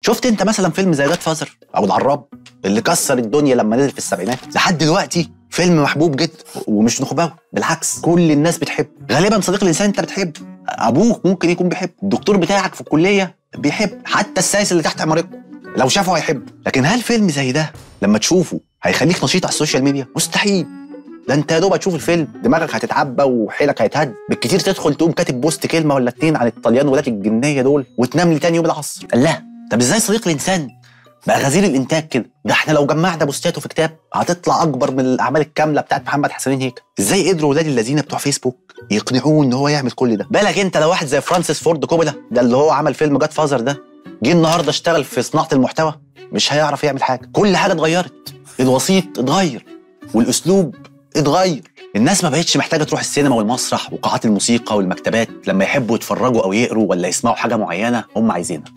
شفت انت مثلا فيلم زي جاد فازر او العراب اللي كسر الدنيا لما نزل في السبعينات لحد دلوقتي فيلم محبوب جدا ومش نخباوي بالعكس كل الناس بتحبه غالبا صديق الانسان انت بتحبه ابوك ممكن يكون بيحب الدكتور بتاعك في الكليه بيحب حتى السايس اللي تحت عمارتكم لو شافه هيحب لكن هل فيلم زي ده لما تشوفه هيخليك نشيط على السوشيال ميديا مستحيل ده انت يا دوب هتشوف الفيلم دماغك هتتعبى وحيلك هيتهد بالكتير تدخل تقوم كاتب بوست كلمه ولا اتنين عن الطليان ولاد الجنيه دول وتنام لي تاني يوم العصر الله طب ازاي صديق الانسان بقى غزير الانتاج كده ده احنا لو جمعنا بوستاته في كتاب هتطلع اكبر من الاعمال الكامله بتاعت محمد حسنين هيك ازاي قدروا ولاد الذين بتوع فيسبوك يقنعوه ان هو يعمل كل ده بالك انت لو واحد زي فرانسيس فورد كوبولا ده اللي هو عمل فيلم جاد فازر ده جه النهارده اشتغل في صناعه المحتوى مش هيعرف يعمل حاجه كل حاجه اتغيرت الوسيط اتغير والاسلوب اتغير الناس ما بقتش محتاجه تروح السينما والمسرح وقاعات الموسيقى والمكتبات لما يحبوا يتفرجوا او يقروا ولا يسمعوا حاجه معينه هم عايزينها